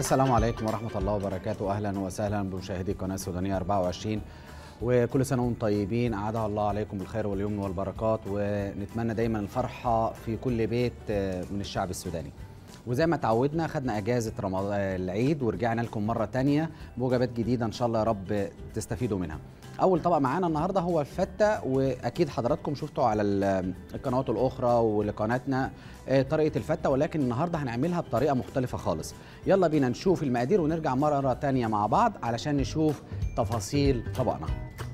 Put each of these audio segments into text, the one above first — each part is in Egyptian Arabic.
السلام عليكم ورحمة الله وبركاته أهلا وسهلا بمشاهدي قناة سودانية 24 وكل سنة وانتم طيبين أعادها الله عليكم بالخير واليمن والبركات ونتمنى دايما الفرحة في كل بيت من الشعب السوداني وزي ما تعودنا خدنا اجازه رمضان العيد ورجعنا لكم مره تانية بوجبات جديده ان شاء الله يا رب تستفيدوا منها اول طبق معانا النهارده هو الفته واكيد حضراتكم شفتوا على القنوات الاخرى ولقناتنا طريقه الفته ولكن النهارده هنعملها بطريقه مختلفه خالص يلا بينا نشوف المقادير ونرجع مره تانية مع بعض علشان نشوف تفاصيل طبقنا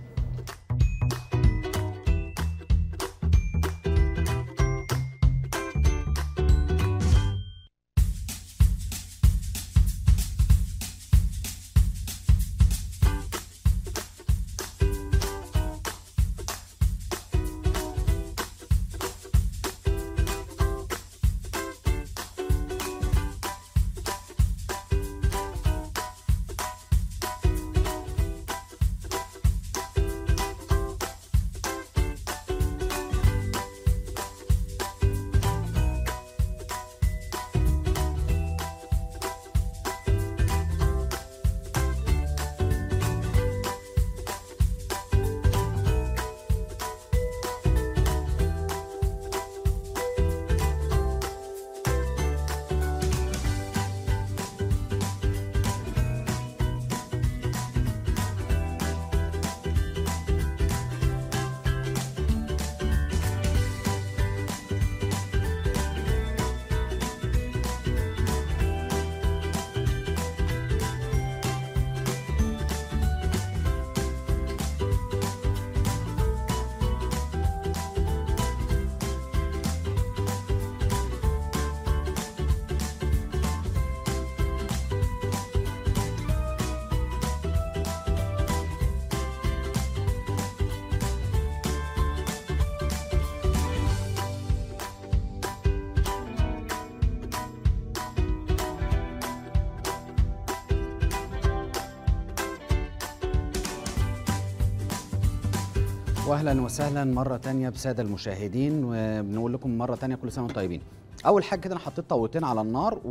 واهلا وسهلا مره تانية بساده المشاهدين وبنقول لكم مره تانية كل سنه وانتم طيبين اول حاجه كده انا حطيت طاوتين على النار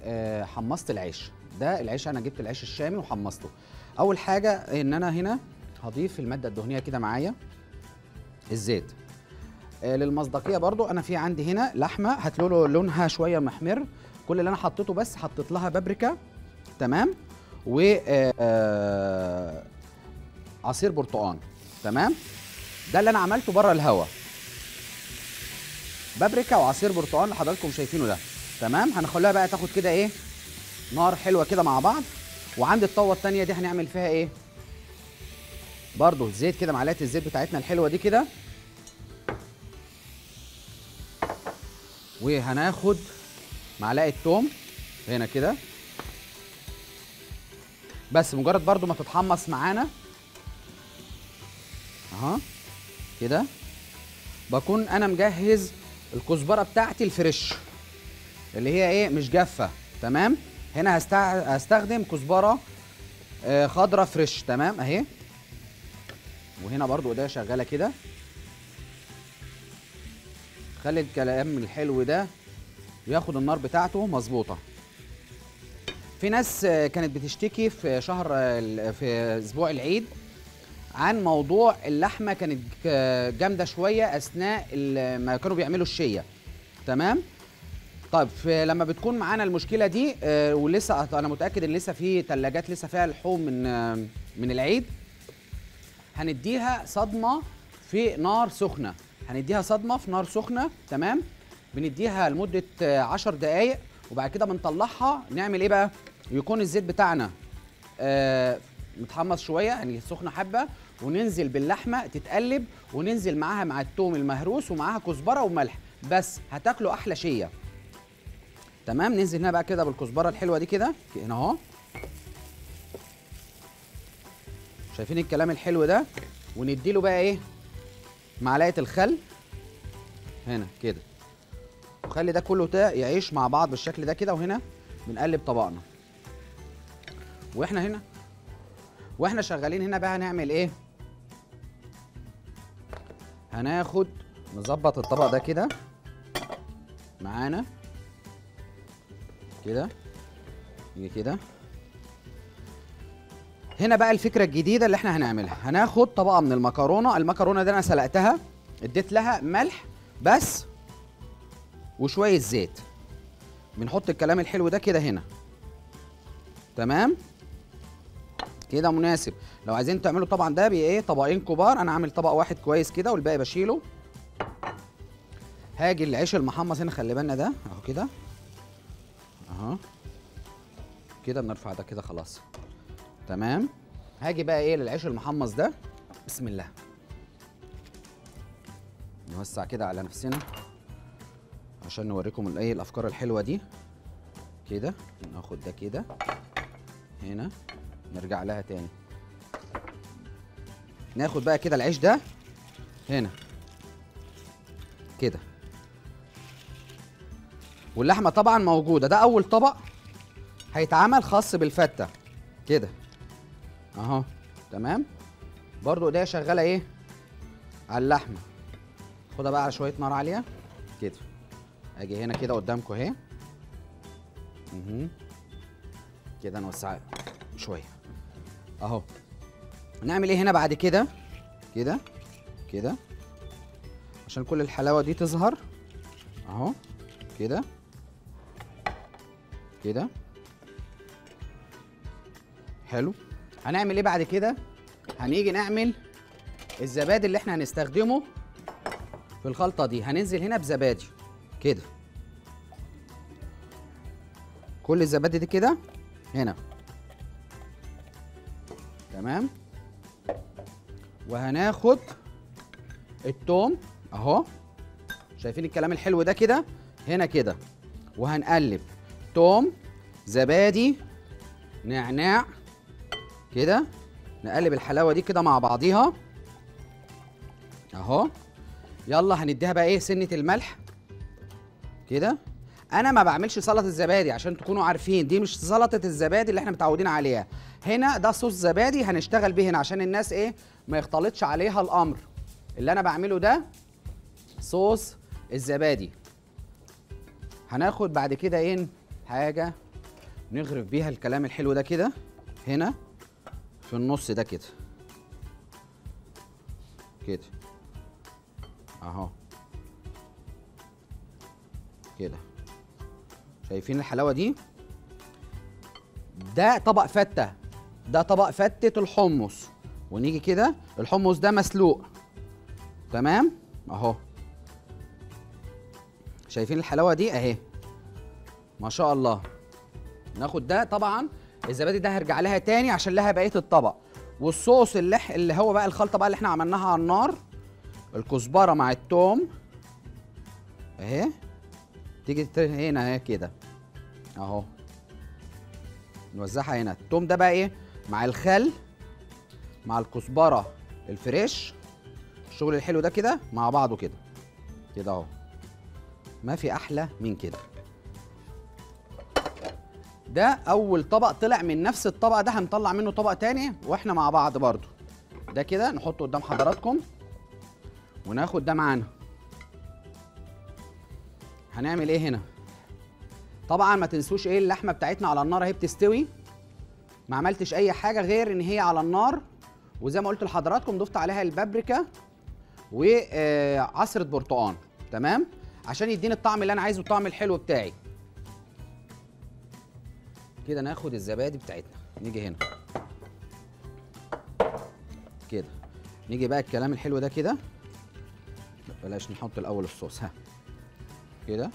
وحمصت العيش ده العيش انا جبت العيش الشامي وحمصته اول حاجه ان انا هنا هضيف الماده الدهنيه كده معايا الزيت للمصداقيه برضو انا في عندي هنا لحمه هتلاقوا لونها شويه محمر كل اللي انا حطيته بس حطيت لها بابريكا تمام و عصير برتقان تمام ده اللي انا عملته بره الهوا بابريكا وعصير برتقال اللي حضراتكم شايفينه ده تمام هنخليها بقى تاخد كده ايه نار حلوه كده مع بعض وعند الطاوه الثانيه دي هنعمل فيها ايه برضو الزيت كده معلقه الزيت بتاعتنا الحلوه دي كده وهناخد معلقه توم هنا كده بس مجرد برضو ما تتحمص معانا اها كده بكون انا مجهز الكزبره بتاعتي الفريش اللي هي ايه مش جافه تمام هنا هستع... هستخدم كزبره آه خضره فريش تمام اهي وهنا برضو ايديا شغاله كده خلي الكلام الحلو ده ياخد النار بتاعته مظبوطه في ناس كانت بتشتكي في شهر في اسبوع العيد عن موضوع اللحمه كانت جامده شويه اثناء ما كانوا بيعملوا الشيه تمام طيب لما بتكون معانا المشكله دي ولسه انا متاكد ان لسه في ثلاجات لسه فيها لحوم من من العيد هنديها صدمه في نار سخنه هنديها صدمه في نار سخنه تمام بنديها لمده 10 دقائق وبعد كده بنطلعها نعمل ايه بقى يكون الزيت بتاعنا متحمص شويه يعني سخنه حبه وننزل باللحمه تتقلب وننزل معاها مع التوم المهروس ومعاها كزبره وملح بس هتاكلوا احلى شيه تمام ننزل هنا بقى كده بالكزبره الحلوه دي كده هنا اهو شايفين الكلام الحلو ده ونديله بقى ايه معلقه الخل هنا كده وخلي ده كله ده يعيش مع بعض بالشكل ده كده وهنا بنقلب طبقنا واحنا هنا واحنا شغالين هنا بقى هنعمل ايه هناخد نظبط الطبق ده كده معانا كده نيجي كده هنا بقى الفكره الجديده اللي احنا هنعملها هناخد طبقه من المكرونه المكرونه دي انا سلقتها اديت لها ملح بس وشويه زيت بنحط الكلام الحلو ده كده هنا تمام كده مناسب لو عايزين تعملوا طبعا ده بايه طبقين كبار انا عامل طبق واحد كويس كده والباقي بشيله هاجي العيش المحمص هنا خلي بالنا ده اهو كده اهو كده بنرفع ده كده خلاص تمام هاجي بقى ايه للعيش المحمص ده بسم الله نوسع كده على نفسنا عشان نوريكم الايه الافكار الحلوه دي كده ناخد ده كده هنا نرجع لها تاني ناخد بقى كده العيش ده هنا كده واللحمه طبعا موجوده ده اول طبق هيتعمل خاص بالفته كده اهو تمام برضو ايديا شغاله ايه على اللحمه خدها بقى على شويه نار عاليه كده اجي هنا كده قدامكم اهي مهم. كده نوسع شويه اهو نعمل ايه هنا بعد كده كده كده عشان كل الحلاوه دي تظهر اهو كده كده حلو هنعمل ايه بعد كده هنيجي نعمل الزبادي اللي احنا هنستخدمه في الخلطه دي هننزل هنا بزبادي كده كل الزبادي دي كده هنا تمام وهناخد التوم اهو شايفين الكلام الحلو ده كده هنا كده وهنقلب توم زبادي نعناع كده نقلب الحلاوه دي كده مع بعضيها اهو يلا هنديها بقى ايه سنه الملح كده انا ما بعملش سلطه الزبادي عشان تكونوا عارفين دي مش سلطه الزبادي اللي احنا متعودين عليها هنا ده صوص زبادي هنشتغل بيه هنا عشان الناس ايه ما يختلطش عليها الامر اللي انا بعمله ده صوص الزبادي هناخد بعد كده ايه حاجه نغرف بيها الكلام الحلو ده كده هنا في النص ده كده كده اهو كده شايفين الحلاوه دي ده طبق فته ده طبق فتة الحمص ونيجي كده الحمص ده مسلوق تمام اهو شايفين الحلاوه دي اهي ما شاء الله ناخد ده طبعا الزبادي ده هرجع لها تاني عشان لها بقيه الطبق والصوص اللي ح- اللي هو بقى الخلطه بقى اللي احنا عملناها على النار الكزبره مع التوم اهي تيجي تت- هنا اهي كده اهو نوزعها هنا التوم ده بقى ايه مع الخل مع الكزبره الفريش الشغل الحلو ده كده مع بعضه كده كده اهو ما في احلى من كده ده اول طبق طلع من نفس الطبق ده هنطلع منه طبق تاني واحنا مع بعض برضو ده كده نحطه قدام حضراتكم وناخد ده معانا هنعمل ايه هنا طبعا ما تنسوش ايه اللحمه بتاعتنا على النار اهي بتستوي ما عملتش اي حاجه غير ان هي على النار وزي ما قلت لحضراتكم ضفت عليها البابريكا وعصره برتقان تمام عشان يديني الطعم اللي انا عايزه الطعم الحلو بتاعي كده ناخد الزبادي بتاعتنا نيجي هنا كده نيجي بقى الكلام الحلو ده كده بلاش نحط الاول الصوص ها كده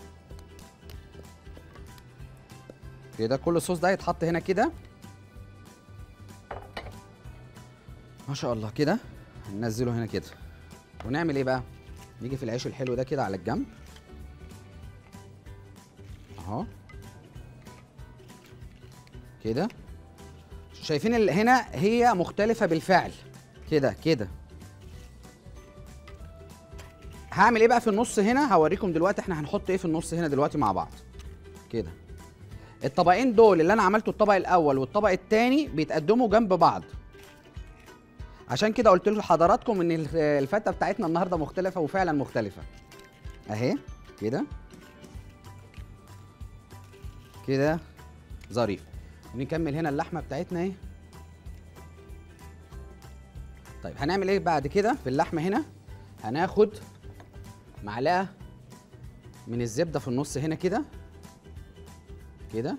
كده كل الصوص ده يتحط هنا كده ما شاء الله كده ننزله هنا كده ونعمل ايه بقى نيجي في العيش الحلو ده كده على الجنب اهو كده شايفين ال- هنا هي مختلفة بالفعل كده كده هعمل ايه بقى في النص هنا هوريكم دلوقتي احنا هنحط ايه في النص هنا دلوقتي مع بعض كده الطبقين دول اللي انا عملته الطبق الاول والطبق الثاني بيتقدموا جنب بعض عشان كده قلت لحضراتكم ان ال- الفته بتاعتنا النهارده مختلفه وفعلا مختلفه اهي كده كده ظريف نكمل هنا اللحمه بتاعتنا اهي طيب هنعمل ايه بعد كده في اللحمه هنا هناخد معلقه من الزبده في النص هنا كده كده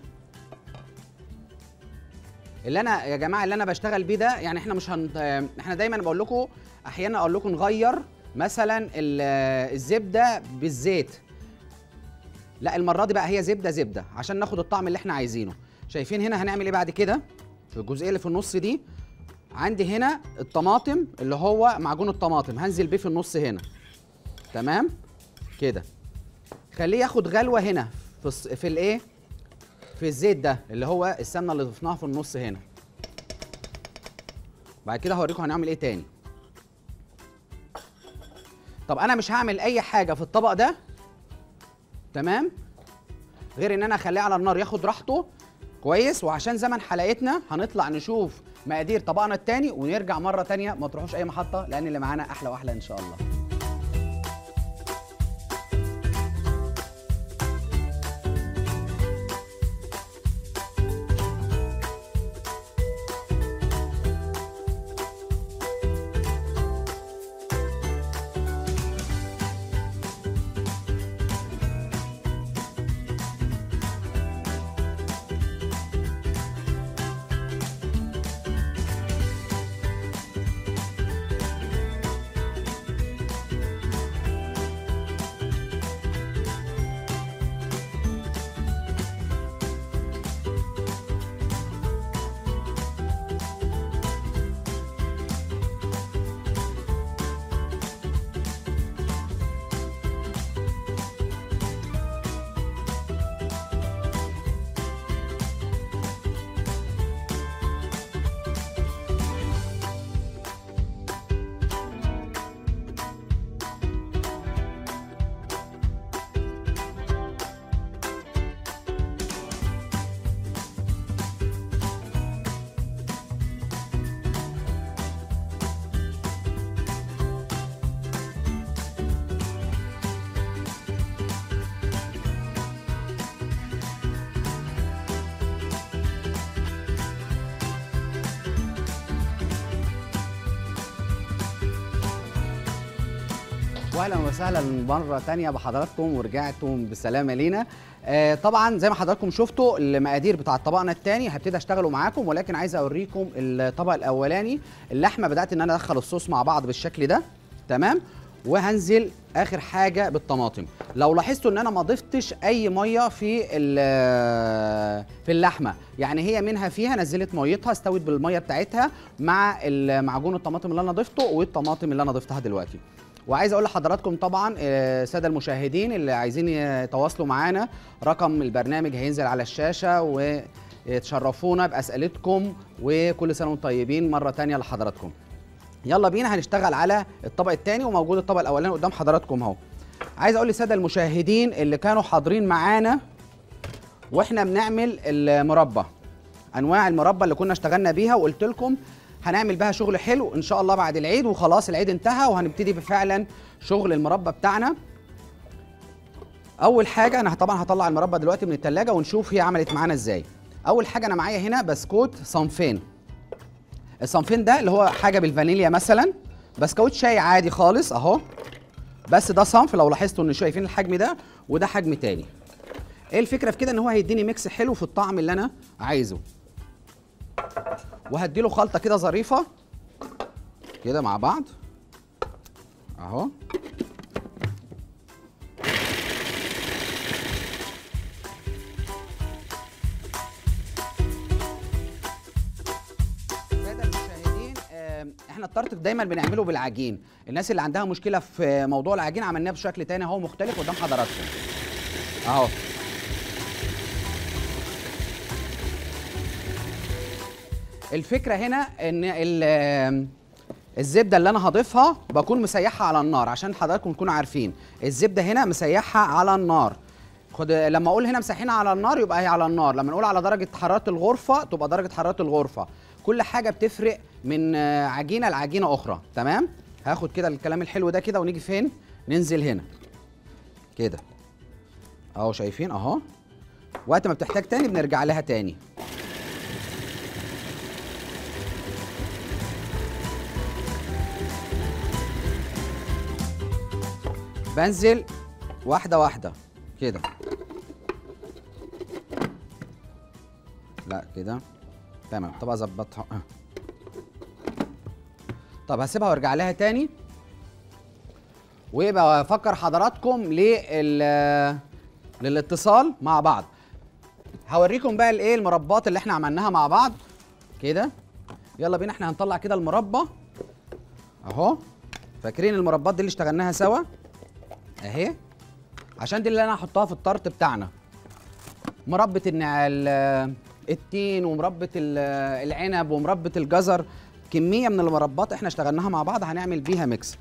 اللي انا يا جماعه اللي انا بشتغل بيه ده يعني احنا مش هن... احنا دايما بقول لكم احيانا اقول لكم نغير مثلا ال- الزبده بالزيت لا المره دي بقى هي زبده زبده عشان ناخد الطعم اللي احنا عايزينه شايفين هنا هنعمل ايه بعد كده في الجزئيه اللي في النص دي عندي هنا الطماطم اللي هو معجون الطماطم هنزل بيه في النص هنا تمام كده خليه ياخد غلوه هنا في الص- في الايه في الزيت ده اللي هو السمنه اللي ضفناها في النص هنا بعد كده هوريكم هنعمل ايه تاني طب انا مش هعمل اي حاجه في الطبق ده تمام غير ان انا اخليه على النار ياخد راحته كويس وعشان زمن حلقتنا هنطلع نشوف مقادير طبقنا التاني ونرجع مره تانيه ما تروحوش اي محطه لان اللي معانا احلى واحلى ان شاء الله واهلا وسهلا مره تانية بحضراتكم ورجعتم بسلامه لينا آه طبعا زي ما حضراتكم شفتوا المقادير بتاع طبقنا التاني هبتدي اشتغله معاكم ولكن عايز اوريكم الطبق الاولاني اللحمه بدات ان انا ادخل الصوص مع بعض بالشكل ده تمام وهنزل اخر حاجه بالطماطم لو لاحظتوا ان انا ما ضفتش اي ميه في ال- في اللحمه يعني هي منها فيها نزلت ميتها استوت بالميه بتاعتها مع معجون الطماطم اللي انا ضفته والطماطم اللي انا ضفتها دلوقتي وعايز اقول لحضراتكم طبعا آه، الساده المشاهدين اللي عايزين يتواصلوا معانا رقم البرنامج هينزل على الشاشه وتشرفونا باسئلتكم وكل سنه وانتم طيبين مره تانية لحضراتكم يلا بينا هنشتغل على الطبق الثاني وموجود الطبق الاولاني قدام حضراتكم اهو عايز اقول للساده المشاهدين اللي كانوا حاضرين معانا واحنا بنعمل المربى انواع المربى اللي كنا اشتغلنا بيها وقلت لكم هنعمل بها شغل حلو ان شاء الله بعد العيد وخلاص العيد انتهى وهنبتدي بفعلا شغل المربى بتاعنا اول حاجه انا طبعا هطلع المربى دلوقتي من التلاجة ونشوف هي عملت معانا ازاي اول حاجه انا معايا هنا بسكوت صنفين الصنفين ده اللي هو حاجه بالفانيليا مثلا بسكوت شاي عادي خالص اهو بس ده صنف لو لاحظتوا ان شايفين الحجم ده وده حجم تاني ايه الفكره في كده ان هو هيديني ميكس حلو في الطعم اللي انا عايزه وهديله خلطه كده ظريفه كده مع بعض اهو الساده المشاهدين آم، احنا الطرطق دايما بنعمله بالعجين الناس اللي عندها مشكله في موضوع العجين عملناه بشكل تاني اهو مختلف قدام حضراتكم اهو الفكره هنا ان ال- الزبده اللي انا هضيفها بكون مسيحها على النار عشان حضراتكم تكونوا عارفين الزبده هنا مسيحها على النار خد لما اقول هنا مسيحينها على النار يبقى هي على النار لما نقول على درجه حراره الغرفه تبقى درجه حراره الغرفه كل حاجه بتفرق من آه، عجينه لعجينه اخرى تمام هاخد كده الكلام الحلو ده كده ونيجي فين ننزل هنا كده اهو شايفين اهو وقت ما بتحتاج تاني بنرجع لها تاني بنزل واحده واحده كده لا كده تمام طب اظبطها آه. طب هسيبها وارجع لها تاني ويبقى افكر حضراتكم لل للاتصال مع بعض هوريكم بقى الايه المربات اللي احنا عملناها مع بعض كده يلا بينا احنا هنطلع كده المربى اهو فاكرين المربات دي اللي اشتغلناها سوا اهي عشان دي اللي انا هحطها في الطرت بتاعنا مربى النع... ال- التين ومربى ال- العنب ومربى الجزر كميه من المربات احنا اشتغلناها مع بعض هنعمل بيها ميكس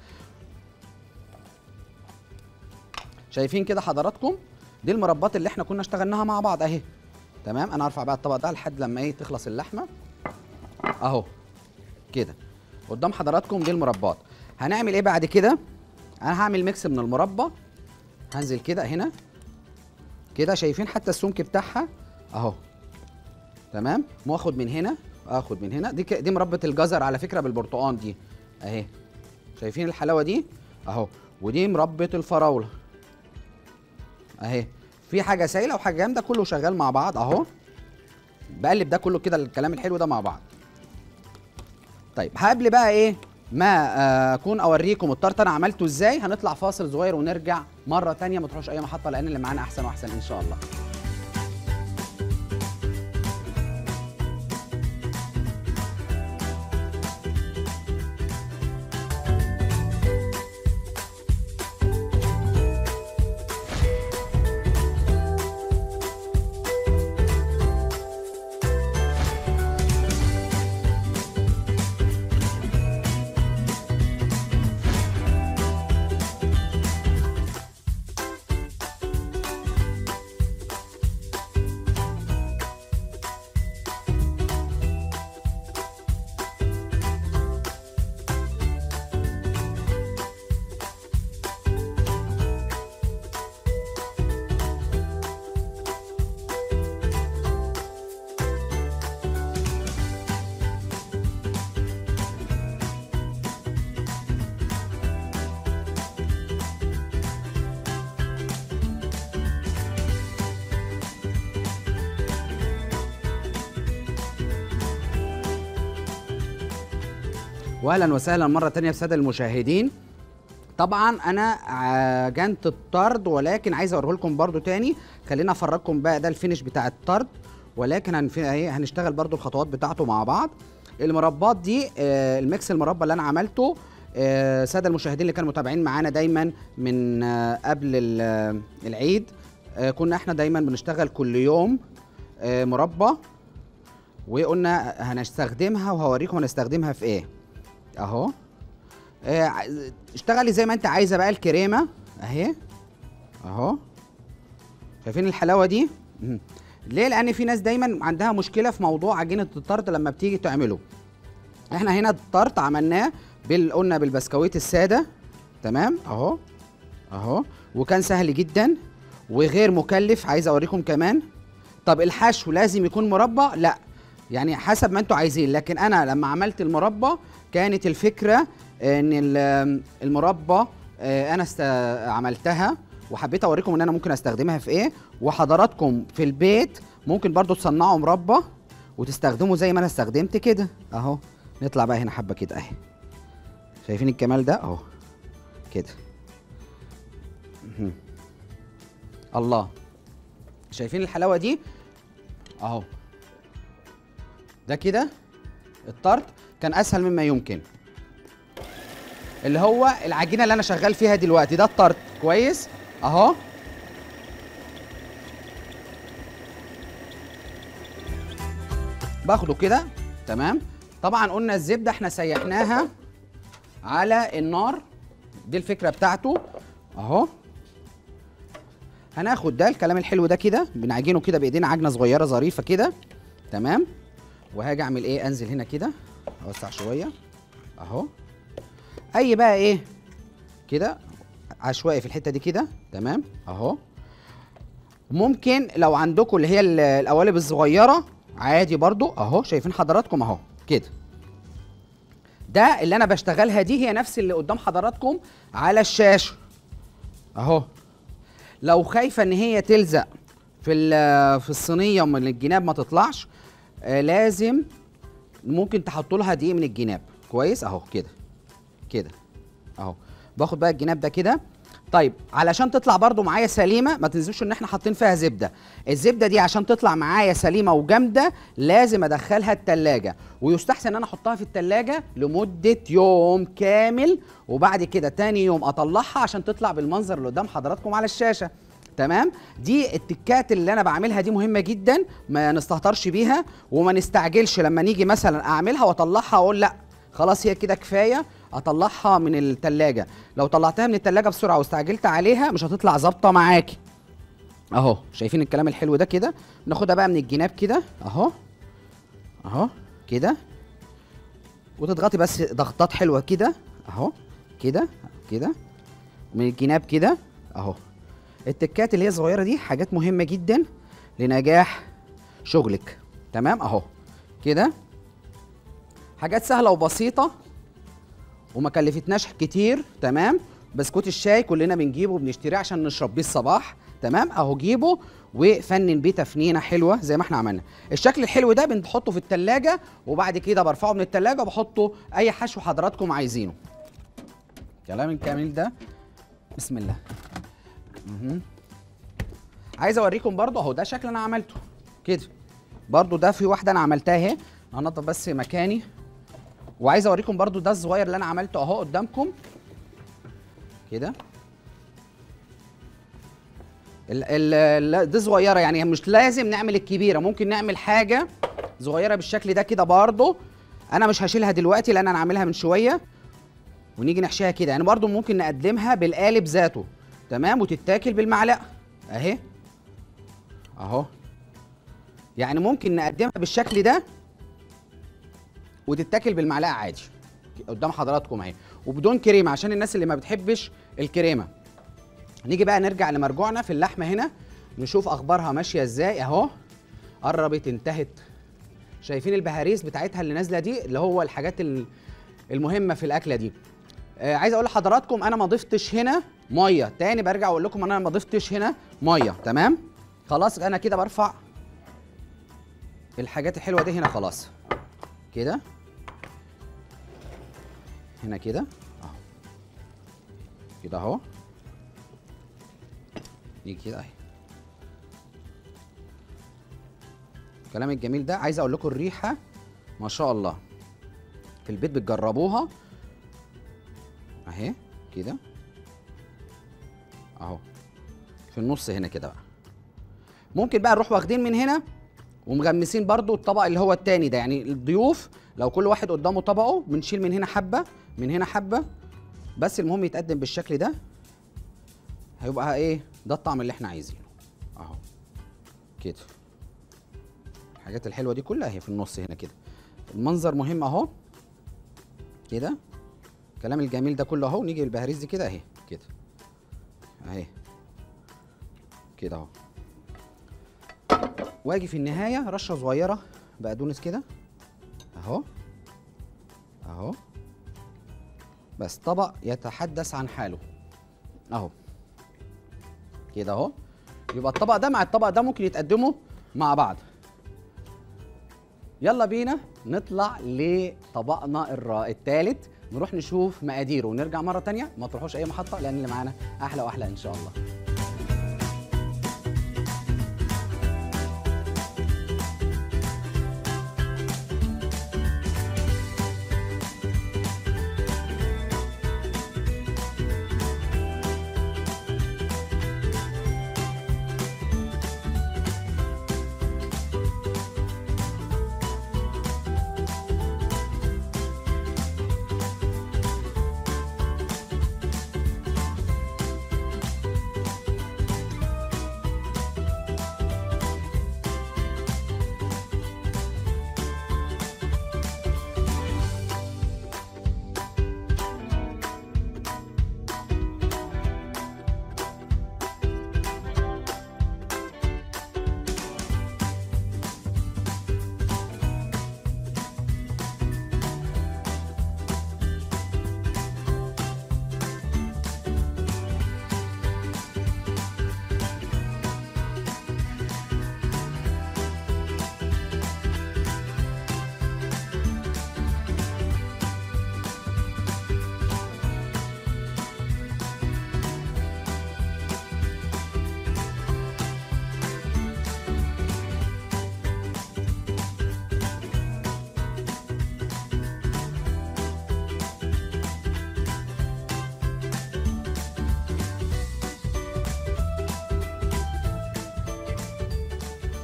شايفين كده حضراتكم دي المربات اللي احنا كنا اشتغلناها مع بعض اهي تمام انا هرفع بقى الطبق ده لحد لما ايه تخلص اللحمه اهو كده قدام حضراتكم دي المربات هنعمل ايه بعد كده انا هعمل ميكس من المربى هنزل كده هنا كده شايفين حتى السمك بتاعها اهو تمام واخد من هنا اخد من هنا دي ك... دي مربى الجزر على فكره بالبرتقال دي اهي شايفين الحلاوه دي اهو ودي مربى الفراوله اهي في حاجه سايله وحاجه جامده كله شغال مع بعض اهو بقلب ده كله كده الكلام الحلو ده مع بعض طيب قبل بقى ايه ما آه، اكون اوريكم الطرت انا عملته ازاي هنطلع فاصل صغير ونرجع مره تانية ما تروحوش اي محطه لان اللي معانا احسن واحسن ان شاء الله واهلا وسهلا مره تانية بساده المشاهدين طبعا انا عجنت الطرد ولكن عايز اوريه لكم برده تاني خلينا افرجكم بقى ده الفينش بتاع الطرد ولكن هنف... اهي هنشتغل برده الخطوات بتاعته مع بعض المربات دي آه، الميكس المربى اللي انا عملته آه، ساده المشاهدين اللي كانوا متابعين معانا دايما من آه، قبل ال- آه، العيد آه، كنا احنا دايما بنشتغل كل يوم آه، مربى وقلنا هنستخدمها وهوريكم هنستخدمها في ايه اهو آه، ع- اشتغلي زي ما انت عايزه بقى الكريمه اهي اهو شايفين الحلاوه دي مم. ليه لان في ناس دايما عندها مشكله في موضوع عجينه الطرد لما بتيجي تعمله احنا هنا الطرد عملناه بال قلنا بالبسكويت الساده تمام اهو اهو وكان سهل جدا وغير مكلف عايز اوريكم كمان طب الحشو لازم يكون مربى لا يعني حسب ما انتوا عايزين لكن انا لما عملت المربى كانت الفكره ان ال- المربى آه، انا است... عملتها وحبيت اوريكم ان انا ممكن استخدمها في ايه وحضراتكم في البيت ممكن برضو تصنعوا مربى وتستخدموا زي ما انا استخدمت كده اهو نطلع بقى هنا حبه كده اهي شايفين الكمال ده اهو كده مهم. الله شايفين الحلاوه دي اهو ده كده الطرد كان اسهل مما يمكن اللي هو العجينه اللي انا شغال فيها دلوقتي ده الطرد كويس اهو باخده كده تمام طبعا قلنا الزبده احنا سيحناها على النار دي الفكره بتاعته اهو هناخد ده الكلام الحلو ده كده بنعجنه كده بايدينا عجنه صغيره ظريفه كده تمام وهاجي اعمل ايه انزل هنا كده اوسع شويه اهو اي بقى ايه كده عشوائي في الحته دي كده تمام اهو ممكن لو عندكم اللي هي ال- القوالب الصغيره عادي برضو اهو شايفين حضراتكم اهو كده ده اللي انا بشتغلها دي هي نفس اللي قدام حضراتكم على الشاشه اهو لو خايفه ان هي تلزق في ال- في الصينيه ومن الجناب ما تطلعش آه لازم ممكن تحط لها دقيق من الجناب كويس اهو كده كده اهو باخد بقى الجناب ده كده طيب علشان تطلع برضو معايا سليمه ما تنسوش ان احنا حاطين فيها زبده الزبده دي عشان تطلع معايا سليمه وجامده لازم ادخلها التلاجة ويستحسن ان انا احطها في التلاجة لمده يوم كامل وبعد كده تاني يوم اطلعها عشان تطلع بالمنظر اللي قدام حضراتكم على الشاشه تمام دي التكات اللي انا بعملها دي مهمه جدا ما نستهترش بيها وما نستعجلش لما نيجي مثلا اعملها واطلعها واقول لا خلاص هي كده كفايه اطلعها من التلاجة لو طلعتها من التلاجة بسرعه واستعجلت عليها مش هتطلع ظابطه معاكي اهو شايفين الكلام الحلو ده كده ناخدها بقى من الجناب كده اهو اهو كده وتضغطي بس ضغطات حلوه كده اهو كده كده من الجناب كده اهو التكات اللي هي الصغيره دي حاجات مهمه جدا لنجاح شغلك تمام اهو كده حاجات سهله وبسيطه وما كلفتناش كتير تمام بسكوت الشاي كلنا بنجيبه وبنشتريه عشان نشرب بيه الصباح تمام اهو جيبه وفنن بيه تفنينه حلوه زي ما احنا عملنا الشكل الحلو ده بنحطه في التلاجة وبعد كده برفعه من التلاجة وبحطه اي حشو حضراتكم عايزينه كلام الكامل ده بسم الله مهم. عايز اوريكم برضو اهو ده شكل انا عملته كده برضو ده في واحده انا عملتها اهي هنضف بس مكاني وعايز اوريكم برضو ده الصغير اللي انا عملته اهو قدامكم كده ال ال ال- دي صغيره يعني مش لازم نعمل الكبيره ممكن نعمل حاجه صغيره بالشكل ده كده برضو انا مش هشيلها دلوقتي لان انا عاملها من شويه ونيجي نحشيها كده يعني برضو ممكن نقدمها بالقالب ذاته تمام وتتاكل بالمعلقه اهي اهو يعني ممكن نقدمها بالشكل ده وتتاكل بالمعلقه عادي قدام حضراتكم اهي وبدون كريمه عشان الناس اللي ما بتحبش الكريمه نيجي بقى نرجع لمرجوعنا في اللحمه هنا نشوف اخبارها ماشيه ازاي اهو قربت انتهت شايفين البهاريس بتاعتها اللي نازله دي اللي هو الحاجات ال- المهمه في الاكله دي آه عايز اقول لحضراتكم انا ما ضفتش هنا ميه تاني برجع اقول لكم انا ما ضفتش هنا ميه تمام خلاص انا كده برفع الحاجات الحلوه دي هنا خلاص كده هنا كده اهو كده اهو نيجي كده اهي الكلام الجميل ده عايز اقول لكم الريحه ما شاء الله في البيت بتجربوها اهي كده اهو في النص هنا كده بقى ممكن بقى نروح واخدين من هنا ومغمسين برضو الطبق اللي هو التاني ده يعني الضيوف لو كل واحد قدامه طبقه بنشيل من هنا حبه من هنا حبه بس المهم يتقدم بالشكل ده هيبقى ايه ده الطعم اللي احنا عايزينه اهو كده الحاجات الحلوه دي كلها هي في النص هنا كده المنظر مهم اهو كده الكلام الجميل ده كله اهو نيجي البهاريز دي كده اهي كده اهي كده اهو واجي في النهايه رشه صغيره بقدونس كده اهو اهو بس طبق يتحدث عن حاله اهو كده اهو يبقى الطبق ده مع الطبق ده ممكن يتقدموا مع بعض يلا بينا نطلع لطبقنا الرا الثالث نروح نشوف مقاديره ونرجع مره تانية ما تروحوش اي محطه لان اللي معانا احلى واحلى ان شاء الله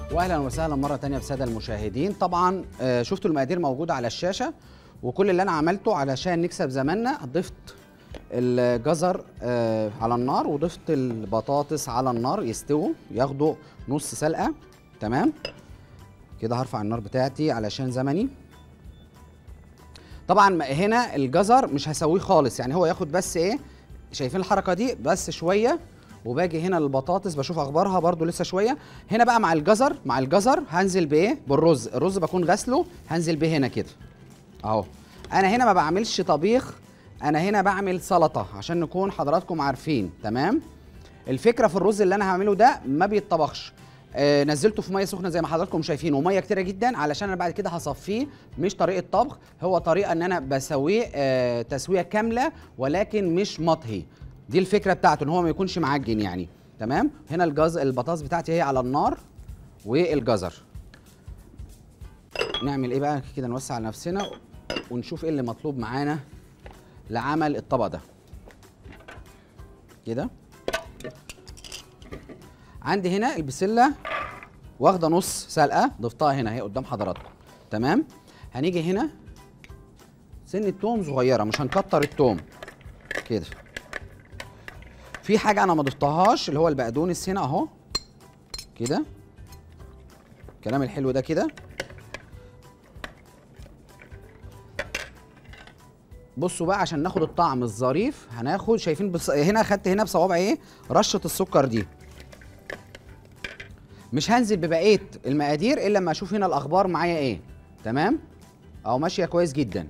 واهلا وسهلا مره تانية بالساده المشاهدين طبعا آه، شفتوا المقادير موجوده على الشاشه وكل اللي انا عملته علشان نكسب زماننا ضفت الجزر آه، على النار وضفت البطاطس على النار يستووا ياخدوا نص سلقه تمام كده هرفع النار بتاعتي علشان زمني طبعا هنا الجزر مش هسويه خالص يعني هو ياخد بس ايه شايفين الحركه دي بس شويه وباجي هنا للبطاطس بشوف اخبارها برضو لسه شويه هنا بقى مع الجزر مع الجزر هنزل بايه بالرز الرز بكون غسله هنزل بيه هنا كده اهو انا هنا ما بعملش طبيخ انا هنا بعمل سلطه عشان نكون حضراتكم عارفين تمام الفكره في الرز اللي انا هعمله ده ما بيتطبخش آه نزلته في ميه سخنه زي ما حضراتكم شايفين وميه كتيره جدا علشان انا بعد كده هصفيه مش طريقه طبخ هو طريقه ان انا بسويه آه تسويه كامله ولكن مش مطهي دي الفكره بتاعته ان هو ما يكونش معجن يعني تمام هنا الجز البطاطس بتاعتي هي على النار والجزر نعمل ايه بقى كده نوسع على نفسنا ونشوف ايه اللي مطلوب معانا لعمل الطبق ده كده عندي هنا البسله واخده نص سلقه ضفتها هنا اهي قدام حضراتكم تمام هنيجي هنا سنه توم صغيره مش هنكتر التوم كده في حاجه انا ما ضفتهاش اللي هو البقدونس هنا اهو كده الكلام الحلو ده كده بصوا بقى عشان ناخد الطعم الظريف هناخد شايفين بص... هنا خدت هنا بصوابعي ايه رشه السكر دي مش هنزل ببقيه المقادير الا لما اشوف هنا الاخبار معايا ايه تمام اهو ماشيه كويس جدا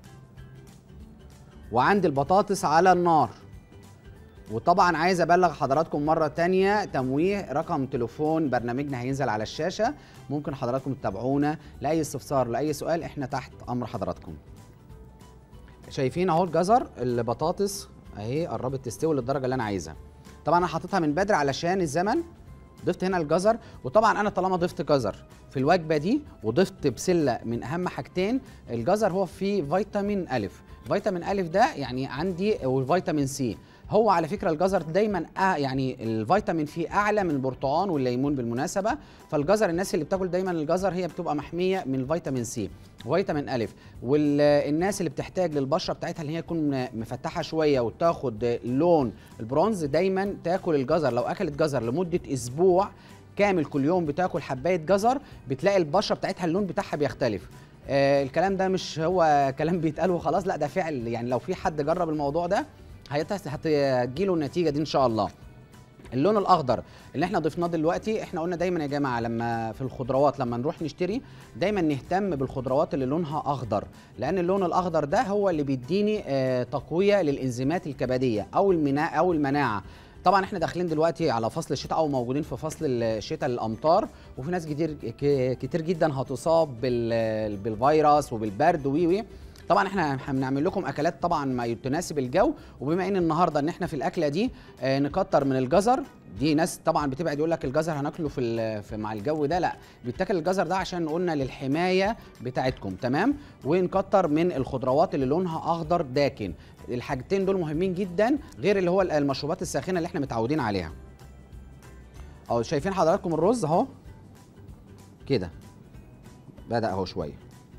وعندي البطاطس على النار وطبعا عايز ابلغ حضراتكم مره تانية تمويه رقم تليفون برنامجنا هينزل على الشاشه ممكن حضراتكم تتابعونا لاي استفسار لاي سؤال احنا تحت امر حضراتكم شايفين اهو الجزر البطاطس اهي قربت تستوي للدرجه اللي انا عايزها طبعا انا حاططها من بدري علشان الزمن ضفت هنا الجزر وطبعا انا طالما ضفت جزر في الوجبه دي وضفت بسله من اهم حاجتين الجزر هو فيه فيتامين الف فيتامين الف ده يعني عندي والفيتامين سي هو على فكره الجزر دايما أه يعني الفيتامين فيه اعلى من البرتقال والليمون بالمناسبه فالجزر الناس اللي بتاكل دايما الجزر هي بتبقى محميه من الفيتامين سي فيتامين الف والناس اللي بتحتاج للبشره بتاعتها اللي هي تكون مفتحه شويه وتاخد لون البرونز دايما تاكل الجزر لو اكلت جزر لمده اسبوع كامل كل يوم بتاكل حبايه جزر بتلاقي البشره بتاعتها اللون بتاعها بيختلف آه الكلام ده مش هو كلام بيتقال وخلاص لا ده فعل يعني لو في حد جرب الموضوع ده هتجيله النتيجه دي ان شاء الله اللون الاخضر اللي احنا ضفناه دلوقتي احنا قلنا دايما يا جماعه لما في الخضروات لما نروح نشتري دايما نهتم بالخضروات اللي لونها اخضر لان اللون الاخضر ده هو اللي بيديني آه تقويه للانزيمات الكبديه او المناعه او المناعه طبعا احنا داخلين دلوقتي على فصل الشتاء او موجودين في فصل الشتاء الامطار وفي ناس كتير كتير جدا هتصاب بالفيروس وبالبرد وي وي طبعا احنا هنعمل لكم اكلات طبعا ما تناسب الجو وبما ان النهارده ان احنا في الاكله دي آه نكتر من الجزر دي ناس طبعا بتبعد يقول لك الجزر هناكله في, في مع الجو ده لا بيتاكل الجزر ده عشان قلنا للحمايه بتاعتكم تمام ونكتر من الخضروات اللي لونها اخضر داكن الحاجتين دول مهمين جدا غير اللي هو المشروبات الساخنه اللي احنا متعودين عليها اهو شايفين حضراتكم الرز اهو كده بدا اهو شويه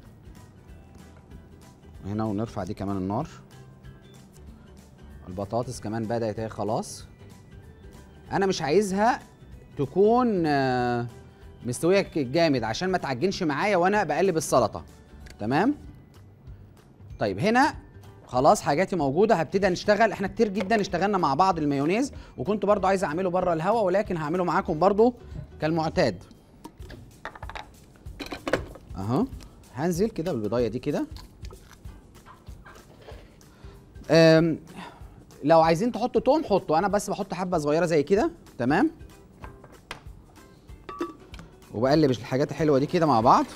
هنا ونرفع دي كمان النار البطاطس كمان بدأت اهي خلاص انا مش عايزها تكون مستويه جامد عشان ما تعجنش معايا وانا بقلب السلطه تمام طيب هنا خلاص حاجاتي موجوده هبتدي نشتغل احنا كتير جدا اشتغلنا مع بعض المايونيز وكنت برضو عايز اعمله بره الهوا ولكن هعمله معاكم برضو كالمعتاد اهو هنزل كده بالبضايه دي كده لو عايزين تحطوا توم حطوا انا بس بحط حبه صغيره زي كده تمام وبقلب الحاجات الحلوه دي كده مع بعض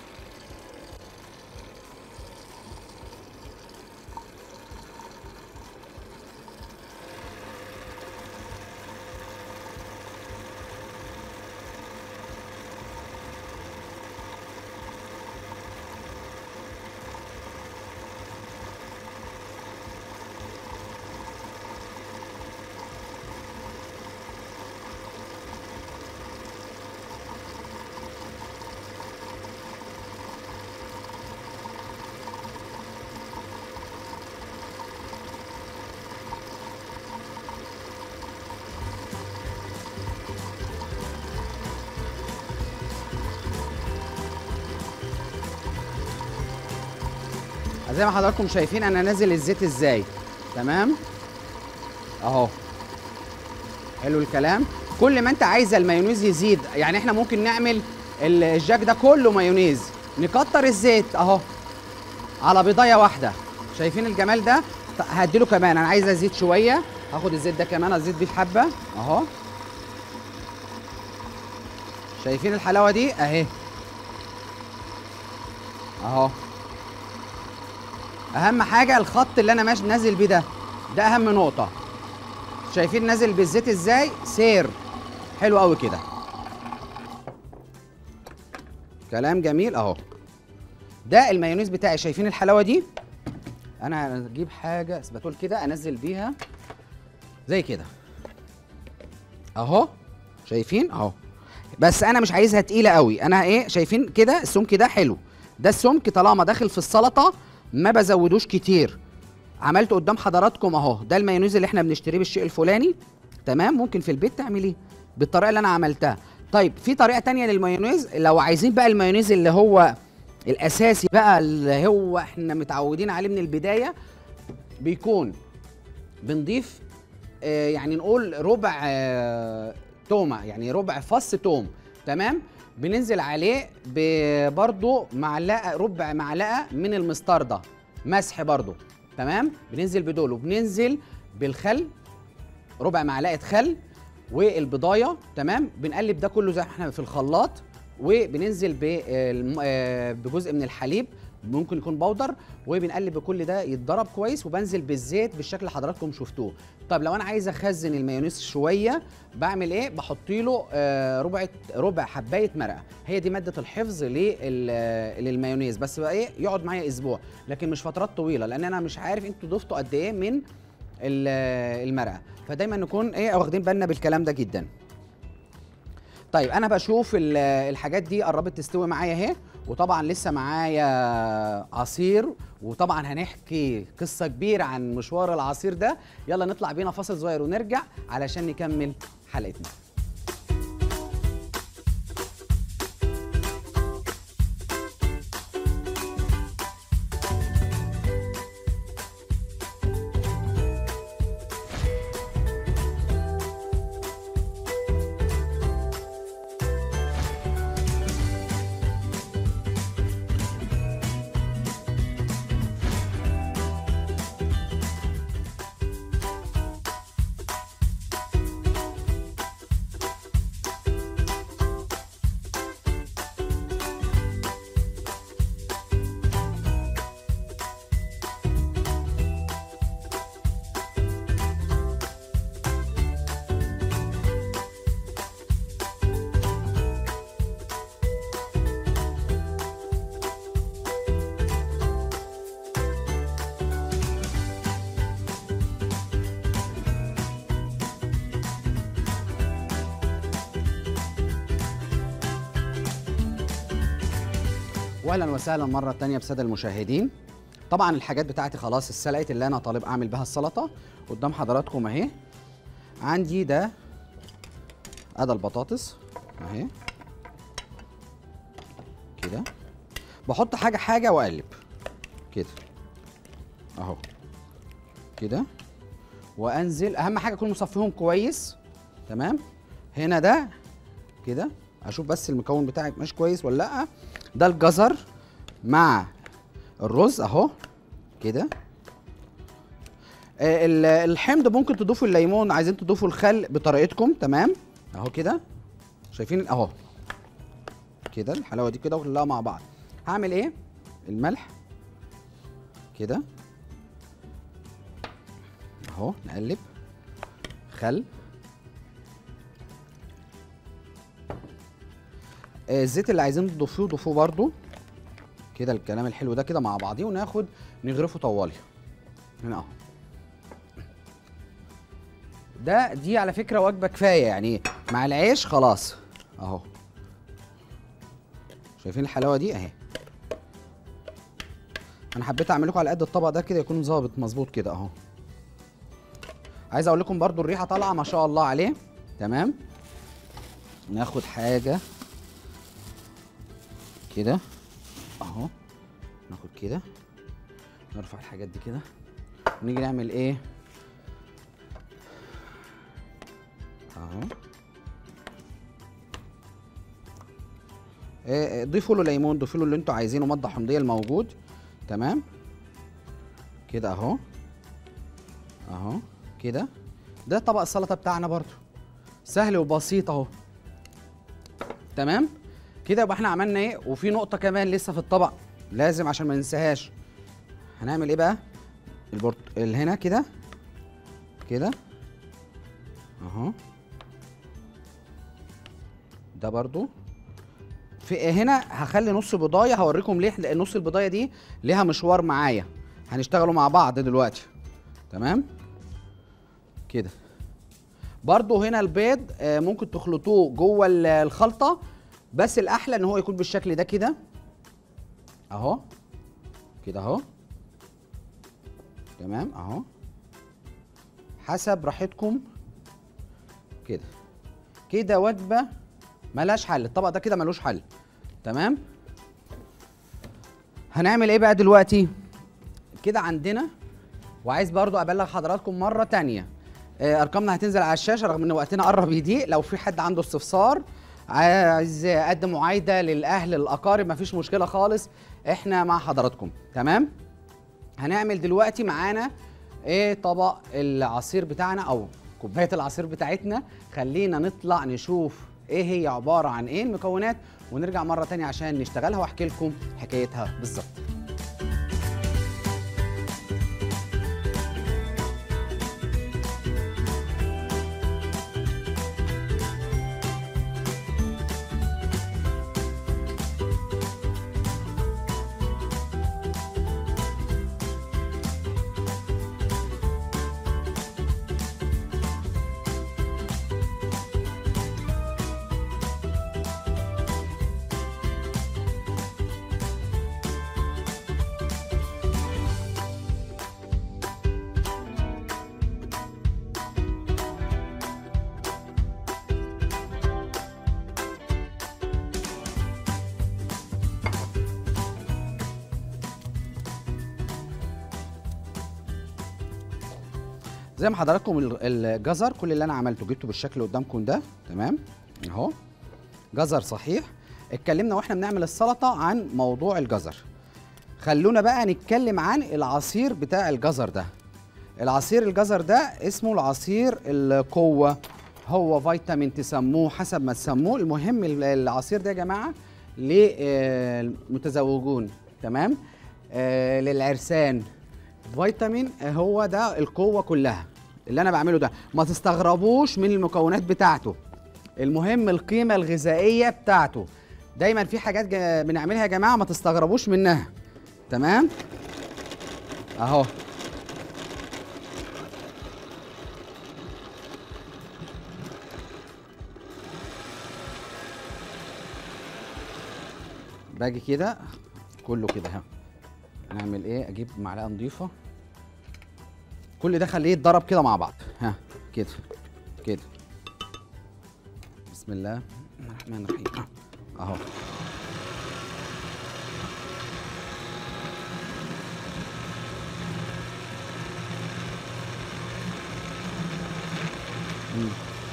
زي ما حضراتكم شايفين انا نازل الزيت ازاي تمام اهو حلو الكلام كل ما انت عايزه المايونيز يزيد يعني احنا ممكن نعمل ال- الجاك ده كله مايونيز نكتر الزيت اهو على بيضايه واحده شايفين الجمال ده ط- هديله كمان انا عايز ازيد شويه هاخد الزيت ده كمان ازيد بيه في حبه اهو شايفين الحلاوه دي اهي اهو اهم حاجه الخط اللي انا ماشي نازل بيه ده ده اهم نقطه شايفين نازل بالزيت ازاي سير حلو قوي كده كلام جميل اهو ده المايونيز بتاعي شايفين الحلاوه دي انا هجيب حاجه اسباتول كده انزل بيها زي كده اهو شايفين اهو بس انا مش عايزها تقيله قوي انا ايه شايفين كده السمك ده حلو ده السمك طالما داخل في السلطه ما بزودوش كتير عملته قدام حضراتكم اهو ده المايونيز اللي احنا بنشتريه بالشيء الفلاني تمام ممكن في البيت تعمليه بالطريقه اللي انا عملتها طيب في طريقه تانية للمايونيز لو عايزين بقى المايونيز اللي هو الاساسي بقى اللي هو احنا متعودين عليه من البدايه بيكون بنضيف آه، يعني نقول ربع آه، تومه يعني ربع فص توم تمام بننزل عليه ب- برضو معلقه ربع معلقه من المستردة مسح برضو تمام بننزل بدول وبننزل بالخل ربع معلقه خل والبضايه تمام بنقلب ده كله زي ما احنا في الخلاط وبننزل بالم- آه، بجزء من الحليب ممكن يكون بودر وبنقلب بكل ده يتضرب كويس وبنزل بالزيت بالشكل اللي حضراتكم شفتوه طب لو انا عايز اخزن المايونيز شويه بعمل ايه بحط له آه، ربع ربع حبايه مرقه هي دي ماده الحفظ لل- آه، للمايونيز بس بقى ايه يقعد معايا اسبوع لكن مش فترات طويله لان انا مش عارف انتوا ضفتوا قد ايه من ال- آه، المرقه فدايما نكون ايه واخدين بالنا بالكلام ده جدا طيب انا بشوف ال- الحاجات دي قربت تستوي معايا اهي وطبعا لسه معايا عصير وطبعا هنحكي قصه كبيره عن مشوار العصير ده يلا نطلع بينا فاصل صغير ونرجع علشان نكمل حلقتنا واهلا وسهلا مره تانية بساده المشاهدين طبعا الحاجات بتاعتي خلاص اتسلقت اللي انا طالب اعمل بها السلطه قدام حضراتكم اهي عندي ده ادي البطاطس اهي كده بحط حاجه حاجه واقلب كده اهو كده وانزل اهم حاجه اكون مصفيهم كويس تمام هنا ده كده اشوف بس المكون بتاعك ماشي كويس ولا لا ده الجزر مع الرز اهو كده آه، ال- الحمض ممكن تضيفوا الليمون عايزين تضيفوا الخل بطريقتكم تمام اهو كده شايفين اهو كده الحلاوه دي كده كلها مع بعض هعمل ايه الملح كده اهو نقلب خل آه، الزيت اللي عايزين تضيفوه ضيفوه برضو كده الكلام الحلو ده كده مع بعضيه وناخد نغرفه طوالي هنا اهو ده دي على فكره وجبه كفايه يعني مع العيش خلاص اهو شايفين الحلاوه دي اهي انا حبيت اعمل لكم على قد الطبق ده كده يكون ظابط مظبوط كده اهو عايز اقول لكم برضو الريحه طالعه ما شاء الله عليه تمام ناخد حاجه كده اهو ناخد كده نرفع الحاجات دي كده ونيجي نعمل ايه اهو إيه، إيه، ضيفوا له ليمون ضيفوا له اللي انتوا عايزينه مضه حمضيه الموجود تمام كده اهو اهو كده ده طبق السلطه بتاعنا برضو سهل وبسيط اهو تمام كده يبقى احنا عملنا ايه وفي نقطه كمان لسه في الطبق لازم عشان ما ننساهاش هنعمل ايه بقى البرت... ال- هنا كده كده اهو ده برضو في هنا هخلي نص بضايه هوريكم ليه لان نص البضايه دي ليها مشوار معايا هنشتغلوا مع بعض دلوقتي تمام كده برضو هنا البيض آه، ممكن تخلطوه جوه ال- الخلطه بس الاحلى ان هو يكون بالشكل ده كده اهو كده اهو تمام اهو حسب راحتكم كده كده وجبه ملهاش حل الطبق ده كده ملوش حل تمام هنعمل ايه بقى دلوقتي كده عندنا وعايز برضو ابلغ حضراتكم مره تانية آه، ارقامنا هتنزل على الشاشه رغم ان وقتنا قرب يضيق لو في حد عنده استفسار عايز يقدم معايده للاهل الاقارب مفيش مشكله خالص احنا مع حضراتكم تمام هنعمل دلوقتي معانا ايه طبق العصير بتاعنا او كوبايه العصير بتاعتنا خلينا نطلع نشوف ايه هي عباره عن ايه المكونات ونرجع مره تانية عشان نشتغلها واحكي لكم حكايتها بالظبط زي ما حضراتكم ال- الجزر كل اللي انا عملته جبته بالشكل اللي قدامكم ده تمام اهو جزر صحيح اتكلمنا واحنا بنعمل السلطه عن موضوع الجزر خلونا بقى نتكلم عن العصير بتاع الجزر ده العصير الجزر ده اسمه العصير القوه هو فيتامين تسموه حسب ما تسموه المهم ال- العصير ده يا جماعه للمتزوجون تمام آه للعرسان فيتامين هو ده القوه كلها اللي انا بعمله ده ما تستغربوش من المكونات بتاعته المهم القيمه الغذائيه بتاعته دايما في حاجات جا- بنعملها يا جماعه ما تستغربوش منها تمام اهو باجي كده كله كده ها نعمل ايه اجيب معلقه نظيفه كل ده خليه يتضرب كده مع بعض ها كده كده بسم الله الرحمن الرحيم آه، اهو مم.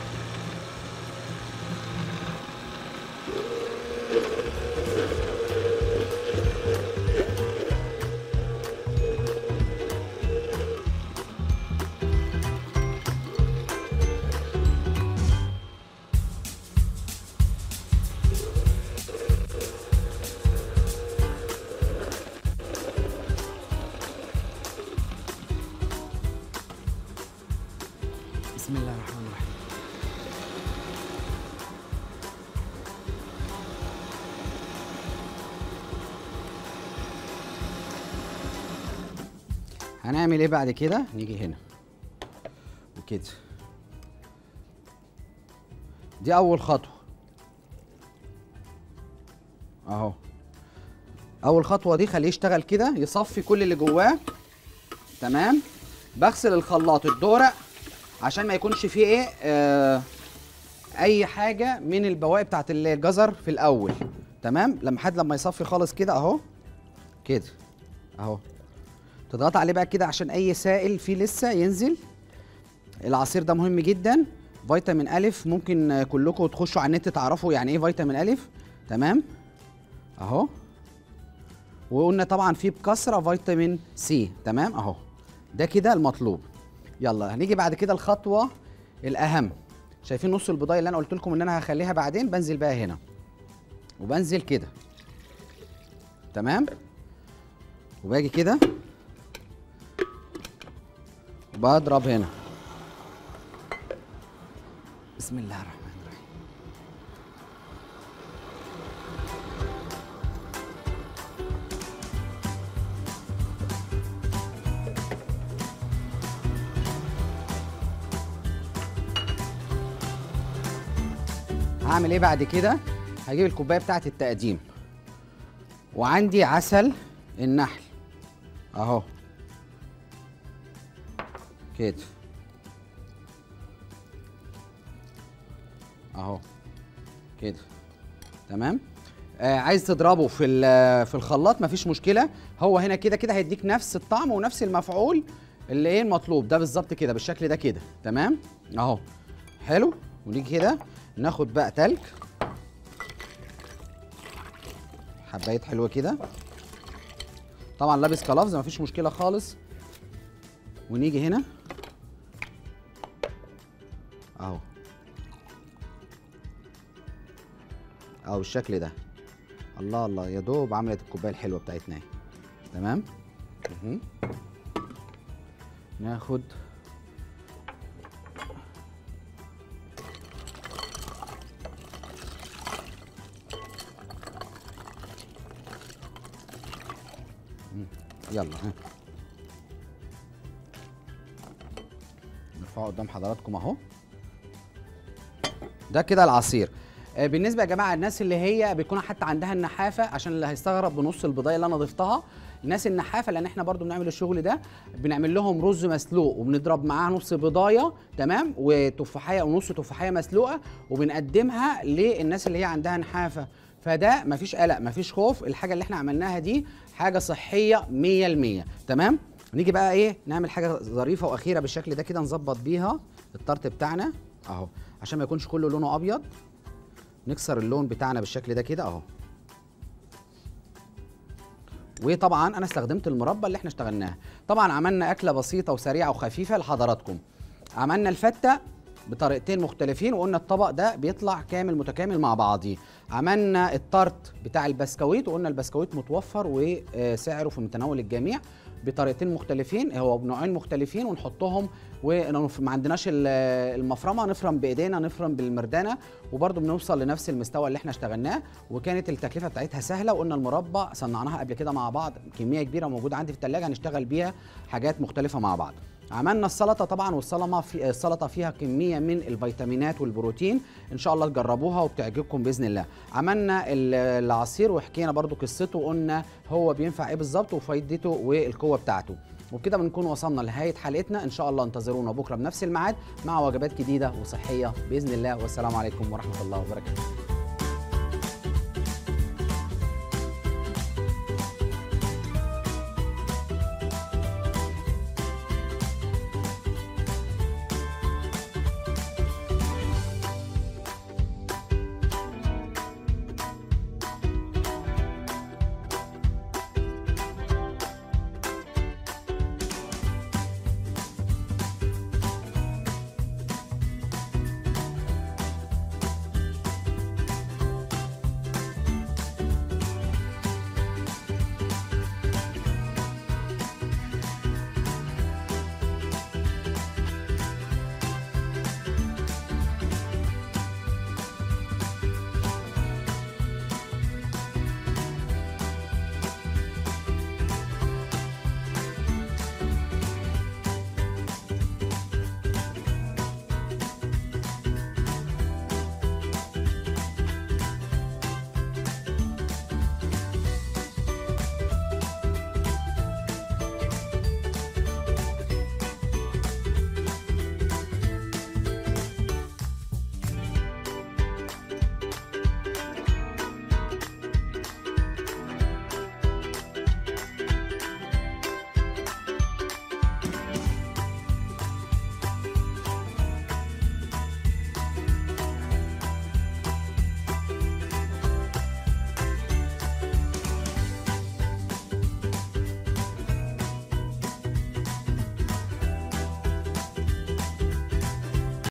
بسم الله الرحمن الرحيم هنعمل ايه بعد كده نيجي هنا وكده دي اول خطوه اهو اول خطوه دي خليه يشتغل كده يصفي كل اللي جواه تمام بغسل الخلاط الدورق عشان ما يكونش فيه ايه آه اي حاجه من البواقي بتاعت الجزر في الاول تمام لما حد لما يصفي خالص كده اهو كده اهو تضغط عليه بقى كده عشان اي سائل فيه لسه ينزل العصير ده مهم جدا فيتامين الف ممكن آه، كلكم تخشوا على النت تعرفوا يعني ايه فيتامين الف تمام اهو وقلنا طبعا فيه بكثره فيتامين سي تمام اهو ده كده المطلوب يلا هنيجي بعد كده الخطوه الاهم شايفين نص البضايه اللي انا قلت لكم ان انا هخليها بعدين بنزل بقى هنا وبنزل كده تمام وباجي كده وبضرب هنا بسم الله الرحمن الرحيم هعمل ايه بعد كده هجيب الكوبايه بتاعه التقديم وعندي عسل النحل اهو كده اهو كده تمام آه عايز تضربه في ال- في الخلاط مفيش مشكله هو هنا كده كده هيديك نفس الطعم ونفس المفعول اللي ايه المطلوب ده بالظبط كده بالشكل ده كده تمام اهو حلو ونيجي كده ناخد بقى تلج حبايه حلوه كده طبعا لابس كلافز مفيش مشكله خالص ونيجي هنا اهو اهو بالشكل ده الله الله يا دوب عملت الكوبايه الحلوه بتاعتنا اهي تمام مهم. ناخد مم. يلا ها نرفعه قدام حضراتكم اهو ده كده العصير آه، بالنسبه يا جماعه الناس اللي هي بيكون حتى عندها النحافه عشان اللي هيستغرب بنص البضايه اللي انا ضفتها الناس النحافه لان احنا برضو بنعمل الشغل ده بنعمل لهم رز مسلوق وبنضرب معاه نص بضايه تمام وتفاحيه ونص تفاحيه مسلوقه وبنقدمها للناس اللي هي عندها نحافه فده مفيش قلق مفيش خوف الحاجه اللي احنا عملناها دي حاجه صحيه 100% تمام نيجي بقى ايه نعمل حاجه ظريفه واخيره بالشكل ده كده نظبط بيها الطرت بتاعنا اهو عشان ما يكونش كله لونه ابيض نكسر اللون بتاعنا بالشكل ده كده اهو وطبعا انا استخدمت المربى اللي احنا اشتغلناها طبعا عملنا اكله بسيطه وسريعه وخفيفه لحضراتكم عملنا الفته بطريقتين مختلفين وقلنا الطبق ده بيطلع كامل متكامل مع بعضيه عملنا الطرت بتاع البسكويت وقلنا البسكويت متوفر وسعره في متناول الجميع بطريقتين مختلفين هو بنوعين مختلفين ونحطهم وما عندناش ال- المفرمه نفرم بايدينا نفرم بالمردانه وبرده بنوصل لنفس المستوى اللي احنا اشتغلناه وكانت التكلفه بتاعتها سهله وقلنا المربى صنعناها قبل كده مع بعض كميه كبيره موجوده عندي في الثلاجه هنشتغل بيها حاجات مختلفه مع بعض عملنا السلطه طبعا والسلطه في السلطه فيها كميه من الفيتامينات والبروتين ان شاء الله تجربوها وبتعجبكم باذن الله عملنا ال- العصير وحكينا برضو قصته وقلنا هو بينفع ايه بالظبط وفايدته والقوه بتاعته وبكده بنكون وصلنا لنهايه حلقتنا ان شاء الله انتظرونا بكره بنفس الميعاد مع وجبات جديده وصحيه باذن الله والسلام عليكم ورحمه الله وبركاته